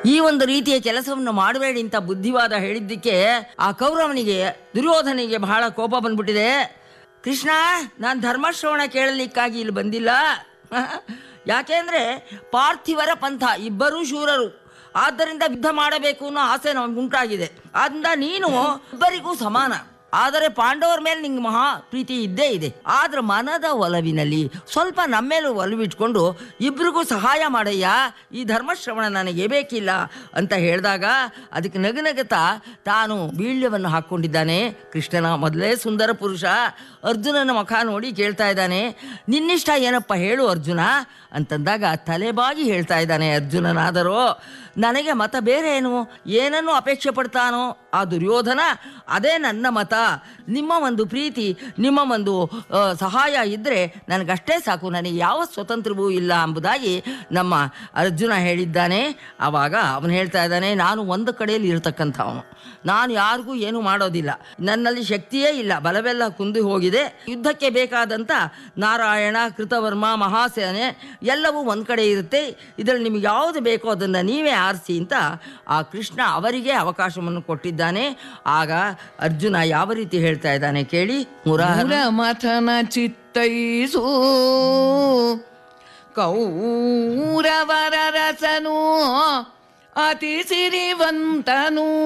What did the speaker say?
ಈ ಒಂದು ರೀತಿಯ ಕೆಲಸವನ್ನು ಮಾಡಬೇಡಿ ಅಂತ ಬುದ್ಧಿವಾದ ಹೇಳಿದ್ದಕ್ಕೆ ಆ ಕೌರವನಿಗೆ ದುರ್ಯೋಧನಿಗೆ ಬಹಳ ಕೋಪ ಬಂದ್ಬಿಟ್ಟಿದೆ ಕೃಷ್ಣ ನಾನು ಧರ್ಮಶ್ರವಣ ಕೇಳಲಿಕ್ಕಾಗಿ ಇಲ್ಲಿ ಬಂದಿಲ್ಲ ಯಾಕೆಂದ್ರೆ ಪಾರ್ಥಿವರ ಪಂಥ ಇಬ್ಬರೂ ಶೂರರು ಆದ್ದರಿಂದ ಯುದ್ಧ ಮಾಡಬೇಕು ಅನ್ನೋ ಆಸೆ ನಮ್ಗೆ ಉಂಟಾಗಿದೆ ಆದ್ದರಿಂದ ನೀನು ಇಬ್ಬರಿಗೂ ಸಮಾನ ಆದರೆ ಪಾಂಡವರ ಮೇಲೆ ನಿಂಗೆ ಮಹಾ ಪ್ರೀತಿ ಇದ್ದೇ ಇದೆ ಆದ್ರೆ ಮನದ ಒಲವಿನಲ್ಲಿ ಸ್ವಲ್ಪ ನಮ್ಮೇಲೂ ಒಲವಿಟ್ಕೊಂಡು ಇಬ್ರಿಗೂ ಸಹಾಯ ಮಾಡಯ್ಯ ಈ ಧರ್ಮಶ್ರವಣ ನನಗೆ ಬೇಕಿಲ್ಲ ಅಂತ ಹೇಳಿದಾಗ ಅದಕ್ಕೆ ನಗನಗತ ತಾನು ಬೀಳ್ಯವನ್ನು ಹಾಕ್ಕೊಂಡಿದ್ದಾನೆ ಕೃಷ್ಣನ ಮೊದಲೇ ಸುಂದರ ಪುರುಷ ಅರ್ಜುನನ ಮುಖ ನೋಡಿ ಕೇಳ್ತಾ ಇದ್ದಾನೆ ನಿನ್ನಿಷ್ಟ ಏನಪ್ಪ ಹೇಳು ಅರ್ಜುನ ಅಂತಂದಾಗ ತಲೆಬಾಗಿ ಹೇಳ್ತಾ ಇದ್ದಾನೆ ಅರ್ಜುನನಾದರೂ ನನಗೆ ಮತ ಬೇರೆ ಏನು ಏನನ್ನು ಅಪೇಕ್ಷೆ ಪಡ್ತಾನೋ ಆ ದುರ್ಯೋಧನ ಅದೇ ನನ್ನ ಮತ ನಿಮ್ಮ ಒಂದು ಪ್ರೀತಿ ನಿಮ್ಮ ಒಂದು ಆ, ಸಹಾಯ ಇದ್ದರೆ ನನಗಷ್ಟೇ ಸಾಕು ನನಗೆ ಯಾವ ಸ್ವತಂತ್ರವೂ ಇಲ್ಲ ಎಂಬುದಾಗಿ ನಮ್ಮ ಅರ್ಜುನ ಹೇಳಿದ್ದಾನೆ ಆವಾಗ ಅವನು ಹೇಳ್ತಾ ಇದ್ದಾನೆ ನಾನು ಒಂದು ಕಡೆಯಲ್ಲಿ ಇರತಕ್ಕಂಥವನು ನಾನು ಯಾರಿಗೂ ಏನು ಮಾಡೋದಿಲ್ಲ ನನ್ನಲ್ಲಿ ಶಕ್ತಿಯೇ ಇಲ್ಲ ಬಲವೆಲ್ಲ ಕುಂದಿ ಹೋಗಿದೆ ಯುದ್ಧಕ್ಕೆ ಬೇಕಾದಂಥ ನಾರಾಯಣ ಕೃತವರ್ಮ ಮಹಾಸೇನೆ ಎಲ್ಲವೂ ಒಂದು ಕಡೆ ಇರುತ್ತೆ ಇದರಲ್ಲಿ ನಿಮಗೆ ಯಾವುದು ಬೇಕೋ ಅದನ್ನು ನೀವೇ ಆರಿಸಿ ಅಂತ ಆ ಕೃಷ್ಣ ಅವರಿಗೆ ಅವಕಾಶವನ್ನು ಕೊಟ್ಟಿದ್ದಾನೆ ಆಗ ಅರ್ಜುನ ಯಾವ ರೀತಿ ಹೇಳ್ತಾ ಇದ್ದಾನೆ ಕೇಳಿ ಮುರಾರ ಮೂಲಮಥನ ಚಿತ್ತೈಸು ಕೌರವರ ರಸನು ಅತಿ ಸಿರಿವಂತನು